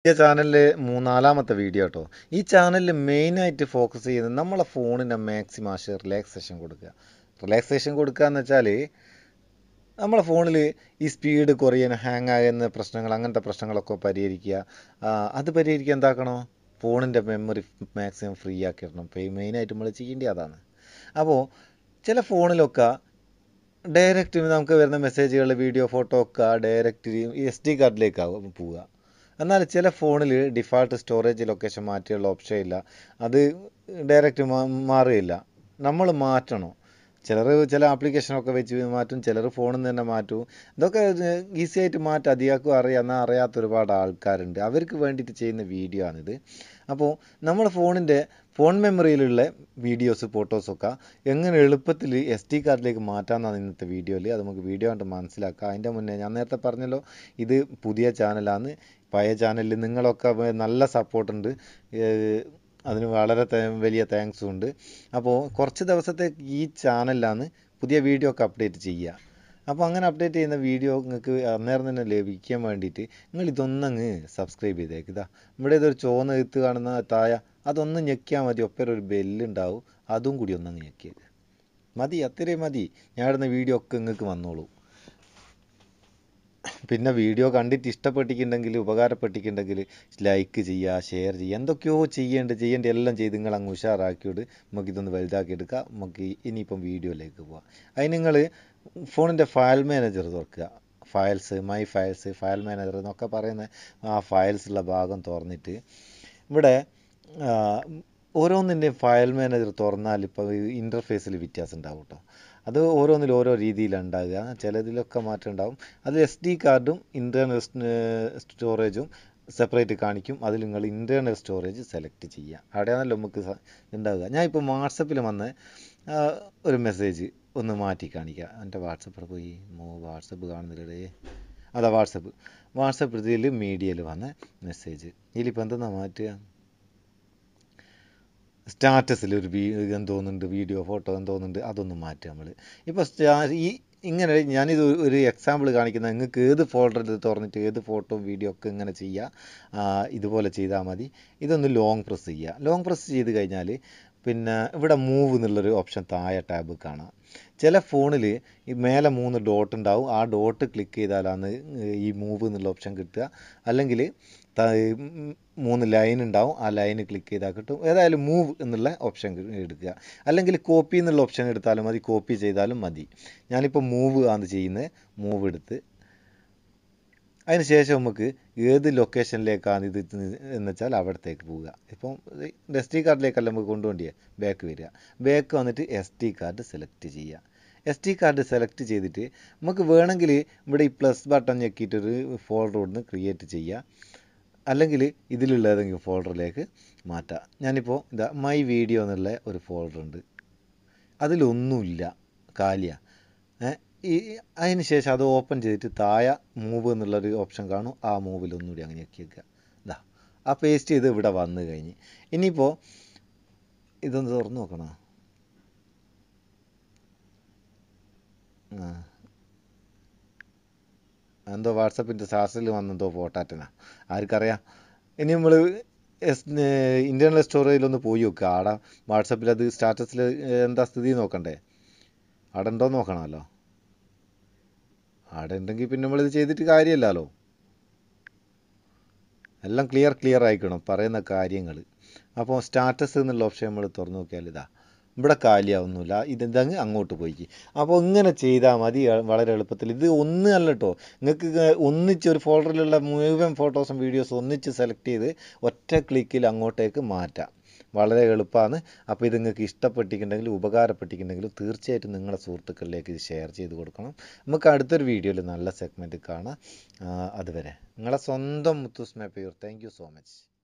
ഈ ചാനലിൽ മൂന്നാലാമത്തെ വീഡിയോ കേട്ടോ ഈ ചാനലിൽ മെയിനായിട്ട് ഫോക്കസ് ചെയ്യുന്നത് നമ്മളെ ഫോണിന് മാക്സിമം ആശ റിലാക്സേഷൻ കൊടുക്കുക റിലാക്സേഷൻ കൊടുക്കുക എന്ന് വെച്ചാൽ നമ്മളെ ഫോണിൽ ഈ സ്പീഡ് കുറയാൻ ഹാങ് ആകുന്ന പ്രശ്നങ്ങൾ അങ്ങനത്തെ പ്രശ്നങ്ങളൊക്കെ പരിഹരിക്കുക ആ, അത് പരിഹരിക്കാൻ എന്താക്കണോ ഫോണിൻ്റെ മെമ്മറി മാക്സിമം ഫ്രീ ആക്കിയിടണം ഇപ്പോൾ മെയിനായിട്ട് നമ്മൾ ചെയ്യേണ്ടത് അതാണ് അപ്പോൾ ചില ഫോണിലൊക്കെ ഡയറക്റ്റ് നമുക്ക് വരുന്ന മെസ്സേജുകൾ വീഡിയോ ഫോട്ടോ ഒക്കെ ഡയറക്റ്റ് എസ് ഡി കാർഡിലേക്കാവും പോവുക എന്നാൽ ചില ഫോണിൽ ഡിഫാൾട്ട് സ്റ്റോറേജ് ലൊക്കേഷൻ മാറ്റിയുള്ള ഓപ്ഷൻ ഇല്ല അത് ഡയറക്റ്റ് മാറുകയില്ല നമ്മൾ മാറ്റണം ചിലർ ചില ആപ്ലിക്കേഷനൊക്കെ വെച്ച് മാറ്റും ചിലർ ഫോണിൽ നിന്ന് തന്നെ മാറ്റും ഇതൊക്കെ ഈസി ആയിട്ട് മാറ്റാം അധികാക്കും അറിയാം എന്നാൽ അറിയാത്ത ഒരുപാട് ആൾക്കാരുണ്ട് അവർക്ക് വേണ്ടിയിട്ട് ചെയ്യുന്ന വീഡിയോ ആണിത് അപ്പോൾ നമ്മുടെ ഫോണിൻ്റെ ഫോൺ മെമ്മറിയിലുള്ള വീഡിയോസ് ഫോട്ടോസൊക്കെ എങ്ങനെ എളുപ്പത്തിൽ എസ് ഡി കാർഡിലേക്ക് മാറ്റാമെന്നാണ് ഇന്നത്തെ വീഡിയോയിൽ അത് നമുക്ക് വീഡിയോ കണ്ട് മനസ്സിലാക്കാം അതിൻ്റെ മുന്നേ ഞാൻ നേരത്തെ പറഞ്ഞല്ലോ ഇത് പുതിയ ചാനലാണ് പഴയ ചാനലിൽ നിങ്ങളൊക്കെ നല്ല സപ്പോർട്ടുണ്ട് അതിന് വളരെ ത- വലിയ താങ്ക്സും ഉണ്ട് അപ്പോൾ കുറച്ച് ദിവസത്തേക്ക് ഈ ചാനലിലാണ് പുതിയ വീഡിയോ ഒക്കെ അപ്ഡേറ്റ് ചെയ്യുക അപ്പോൾ അങ്ങനെ അപ്ഡേറ്റ് ചെയ്യുന്ന വീഡിയോ നിങ്ങൾക്ക് അന്നേരം തന്നെ ലഭിക്കാൻ വേണ്ടിയിട്ട് നിങ്ങൾ ഇതൊന്നങ്ങ് സബ്സ്ക്രൈബ് ചെയ്തേക്ക് ഇതാ ഇവിടെ ഇതൊരു ചുവന്ന എഴുത്ത് കാണുന്ന തായ അതൊന്ന് ഞെക്കിയാൽ മതി ഒപ്പം ഒരു ബെല്ലുണ്ടാവും അതും കൂടി ഒന്നങ്ങ് ഞെക്കിയേക്ക് മതി അത്രയും മതി ഞാൻ ഇടുന്ന വീഡിയോ ഒക്കെ നിങ്ങൾക്ക് വന്നോളൂ പിന്നെ വീഡിയോ കണ്ടിട്ട് ഇഷ്ടപ്പെട്ടിട്ടുണ്ടെങ്കിൽ ഉപകാരപ്പെട്ടിട്ടുണ്ടെങ്കിൽ ലൈക്ക് ചെയ്യുക ഷെയർ ചെയ്യുക എന്തൊക്കെയോ ചെയ്യേണ്ട ചെയ്യേണ്ട എല്ലാം ചെയ്ത് നിങ്ങൾ അങ്ങ് ഉഷാറാക്കിയിട്ട് നമുക്ക് ഇതൊന്ന് വലുതാക്കി എടുക്കുക നമുക്ക് ഇനിയിപ്പം വീഡിയോയിലേക്ക് പോവാം അതിന് നിങ്ങൾ ഫോണിൻ്റെ ഫയൽ മാനേജർ തുറക്കുക files my files file manager എന്നൊക്കെ പറയുന്ന ആ ഫയൽസ് ഉള്ള ഭാഗം തുറന്നിട്ട് ഇവിടെ ആ, ഓരോന്നിൻ്റെയും ഫയൽ മാനേജർ തുറന്നാൽ ഇപ്പോൾ ഇൻ്റർഫേസിൽ വ്യത്യാസം ഉണ്ടാവും കേട്ടോ അത് ഓരോന്നിലും ഓരോ രീതിയിലാണ് ഉണ്ടാകുക ചിലതിലൊക്കെ മാറ്റം ഉണ്ടാവും അത് എസ് ഡി കാർഡും ഇൻറ്റേർണൽ സ്റ്റോറേജും സെപ്പറേറ്റ് കാണിക്കും അതിൽ നിങ്ങൾ ഇൻറ്റേർണൽ സ്റ്റോറേജ് സെലക്ട് ചെയ്യുക അവിടെയാണല്ലോ നമുക്ക് സ- ഉണ്ടാവുക ഞാൻ ഇപ്പോൾ വാട്സപ്പിൽ വന്ന് ആ, ഒരു മെസ്സേജ് ഒന്ന് മാറ്റി കാണിക്കാം എൻ്റെ വാട്സപ്പിൽ പോയി മോ വാട്സപ്പ് കാണുന്നില്ലേ അതാ വാട്സപ്പ് വാട്സപ്പ് ഇതിൽ മീഡിയയിൽ വന്ന മെസ്സേജ് ഇതിലിപ്പോൾ എന്തെന്നാ മാറ്റുക സ്റ്റാറ്റസിൽ ഒരു വീ എന്തോന്നുണ്ട് വീഡിയോ ഫോട്ടോ എന്തോന്നുണ്ട് അതൊന്ന് മാറ്റുക നമ്മൾ ഇപ്പോൾ സ്റ്റാ ഈ ഇങ്ങനെ ഞാനിത് ഒരു- ഒരു എക്സാമ്പിൾ കാണിക്കുന്ന നിങ്ങൾക്ക് ഏത് ഫോൾഡറിൽ തുറന്നിട്ട് ഏത് ഫോട്ടോ വീഡിയോ ഒക്കെ ഇങ്ങനെ ചെയ്യുക ആ, ഇതുപോലെ ചെയ്താൽ മതി ഇതൊന്ന് ലോങ് പ്രസ് ചെയ്യുക ലോങ് പ്രസ് ചെയ്ത് കഴിഞ്ഞാൽ പിന്നെ ഇവിടെ മൂവ് എന്നുള്ളൊരു ഓപ്ഷൻ താഴെ ടാബ് കാണാം ചില ഫോണിൽ ഈ മേലെ മൂന്ന് ഡോട്ട് ഉണ്ടാവും ആ ഡോട്ട് ക്ലിക്ക് ചെയ്താലാണ് ഈ മൂവ് എന്നുള്ള ഓപ്ഷൻ കിട്ടുക അല്ലെങ്കിൽ മൂന്ന് ലൈൻ ഉണ്ടാവും ആ ലൈൻ ക്ലിക്ക് ചെയ്താൽ കിട്ടും ഏതായാലും മൂവ് എന്നുള്ള ഓപ്ഷൻ എടുക്കുക അല്ലെങ്കിൽ കോപ്പി എന്നുള്ള ഓപ്ഷൻ എടുത്താലും മതി കോപ്പി ചെയ്താലും മതി ഞാനിപ്പോൾ മൂവ് ആണ് ചെയ്യുന്നത് മൂവ് എടുത്ത് അതിന് ശേഷം നമുക്ക് ഏത് ലൊക്കേഷനിലേക്കാണ് ഇത് എന്ന് വെച്ചാൽ അവിടത്തേക്ക് പോവുക ഇപ്പം എസ് ടി കാർഡിലേക്കല്ല നമുക്ക് കൊണ്ടുപോണ്ടിയേ ബാക്ക് വരിക ബാക്ക് വന്നിട്ട് എസ് ടി കാർഡ് സെലക്ട് ചെയ്യുക എസ് ടി കാർഡ് സെലക്ട് ചെയ്തിട്ട് നമുക്ക് വേണമെങ്കിൽ ഇവിടെ ഈ പ്ലസ് ബട്ടൺ ഞെക്കിയിട്ടൊരു ഫോൾഡർ ഇവിടുന്ന് ക്രിയേറ്റ് ചെയ്യുക അല്ലെങ്കിൽ ഇതിലുള്ള ഏതെങ്കിലും ഫോൾഡറിലേക്ക് മാറ്റാം ഞാനിപ്പോൾ ഇതാ മൈ വീഡിയോ എന്നുള്ള ഒരു ഫോൾഡർ ഉണ്ട് അതിലൊന്നുമില്ല കാലിയാണ് ഏ ഈ അതിന് ശേഷം അത് ഓപ്പൺ ചെയ്തിട്ട് താഴെ മൂവ് എന്നുള്ളൊരു ഓപ്ഷൻ കാണും ആ മൂവിൽ ഒന്നുകൂടി അങ്ങനെ ഞെക്കി വെക്കുക ഇതാ ആ പേസ്റ്റ് ചെയ്ത് ഇവിടെ വന്നു കഴിഞ്ഞ് ഇനിയിപ്പോൾ ഇതൊന്ന് തുറന്ന് നോക്കണോ ആ എന്തോ വാട്സപ്പിൻ്റെ സാസിൽ വന്നെന്തോ ഫോട്ടാറ്റനാ ആർക്കറിയാം ഇനി നമ്മൾ എസ് ഇൻറ്റേർണൽ സ്റ്റോറേജിൽ ഒന്ന് പോയി നോക്കുക ആടെ വാട്സപ്പിൽ അത് സ്റ്റാറ്റസിൽ എന്താ സ്ഥിതി നോക്കണ്ടേ അവിടെ ഉണ്ടോ നോക്കണമല്ലോ അവിടെ ഉണ്ടെങ്കിൽ പിന്നെ നമ്മളിത് ചെയ്തിട്ട് കാര്യമല്ലല്ലോ എല്ലാം ക്ലിയർ ക്ലിയർ ആയിക്കണം പറയുന്ന കാര്യങ്ങൾ അപ്പോൾ സ്റ്റാറ്റസ് എന്നുള്ള ഓപ്ഷൻ നമ്മൾ തുറന്നു നോക്കിയാൽ ഇതാ ഇവിടെ കാലിയാവുന്നില്ല ഇതെന്തങ്ങ് അങ്ങോട്ട് പോയിക്ക് അപ്പോൾ ഇങ്ങനെ ചെയ്താൽ മതി എ- വളരെ എളുപ്പത്തിൽ ഇത് ഒന്നും അല്ല കേട്ടോ നിങ്ങൾക്ക് ഒന്നിച്ച് ഒരു ഫോൾഡറിലുള്ള മുഴുവൻ ഫോട്ടോസും വീഡിയോസും ഒന്നിച്ച് സെലക്ട് ചെയ്ത് ഒറ്റ ക്ലിക്കിൽ അങ്ങോട്ടേക്ക് മാറ്റാം വളരെ എളുപ്പമാണ് അപ്പോൾ ഇത് നിങ്ങൾക്ക് ഇഷ്ടപ്പെട്ടിട്ടുണ്ടെങ്കിൽ ഉപകാരപ്പെട്ടിട്ടുണ്ടെങ്കിൽ തീർച്ചയായിട്ടും നിങ്ങളുടെ സുഹൃത്തുക്കളിലേക്ക് ഇത് ഷെയർ ചെയ്ത് കൊടുക്കണം നമുക്ക് അടുത്തൊരു വീഡിയോയിൽ നല്ല സെഗ്മെൻറ്റ് കാണാം ആ, അതുവരെ നിങ്ങളെ സ്വന്തം Muthoos Mappayoor thank you so much